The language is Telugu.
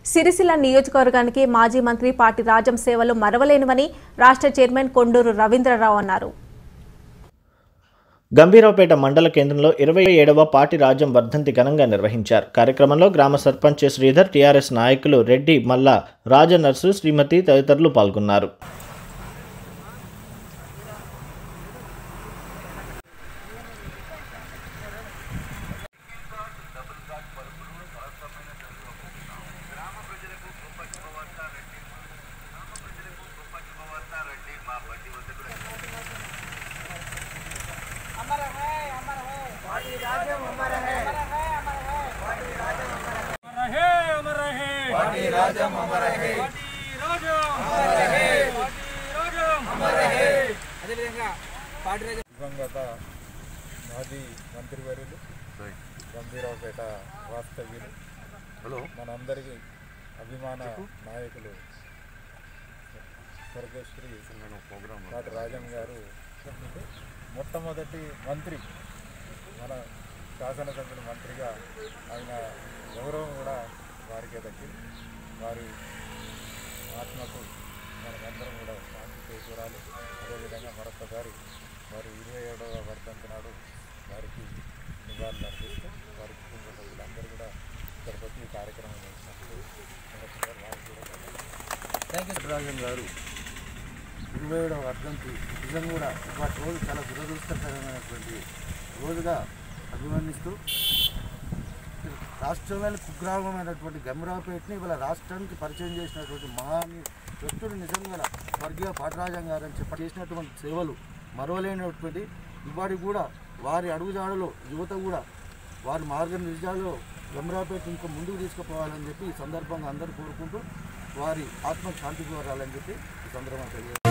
సిరిసిల్ల నియోజకవర్గానికి మాజీ మంత్రి పాటి రాజం సేవలు మరవలేనివని రాష్ట్ర చైర్మన్ కొండూరు రవీంద్రరావు అన్నారు గంభీరావుపేట మండల కేంద్రంలో ఇరవై ఏడవ పాటి రాజ్యం వర్ధంతి ఘనంగా నిర్వహించారు కార్యక్రమంలో గ్రామ సర్పంచ్ శ్రీధర్ టీఆర్ఎస్ నాయకులు రెడ్డి మల్లా రాజనర్సు శ్రీమతి తదితరులు పాల్గొన్నారు रहे अमर रहे पार्टी राजम अमर रहे पार्टी राजम अमर रहे पार्टी राजम अमर रहे అదేవిధంగా పార్టీ రాజం దివంగత మాజీ మంత్రివర్యులు గంభీరావుపేట వాస్తవ్యులు మనందరికీ అభిమాన నాయకులు స్వర్గశ్రీ పాటి రాజన్ గారు మొట్టమొదటి మంత్రి మన శాసనసభ్యుల మంత్రిగా ఆయన గౌరవం కూడా వారికే దక్కింది వారి ఆత్మకు మనమందరం కూడా శాంతి చేకూరాలి అదేవిధంగా మరొకసారి వారి ఇరవై ఏడవ వర్ధంతి నాడు వారికి నివాళులు అర్పిస్తూ వారి కుటుంబ సభ్యులందరూ కూడా ఇక్కడికి వచ్చి ఈ కార్యక్రమం చేసినప్పుడు మరొకసారి వారికి కూడా రాజన్ గారు ఇరవై ఏడవ వర్ధంతి నిజం కూడా వాటి రోజు చాలా దురదృష్టకరమైనటువంటి రోజుగా అభివర్ణిస్తూ రాష్ట్రంలో కుగ్రామమైనటువంటి గమరాపేటని ఇవాళ రాష్ట్రానికి పరిచయం చేసినటువంటి మహాని వ్యక్తుడు నిజంగా స్వర్గీయ పాటరాజన్ గారు అని చెప్పి చేసినటువంటి సేవలు మరవలేనటువంటి ఇవాడి కూడా వారి అడుగుజాడలో యువత కూడా వారి మార్గ నిర్జాలో గమరాపేట ఇంకా ముందుకు తీసుకుపోవాలని చెప్పి ఈ సందర్భంగా అందరూ కోరుకుంటూ వారి ఆత్మ శాంతి కోరాలని చెప్పి ఈ సందర్భంగా తెలియజేస్తారు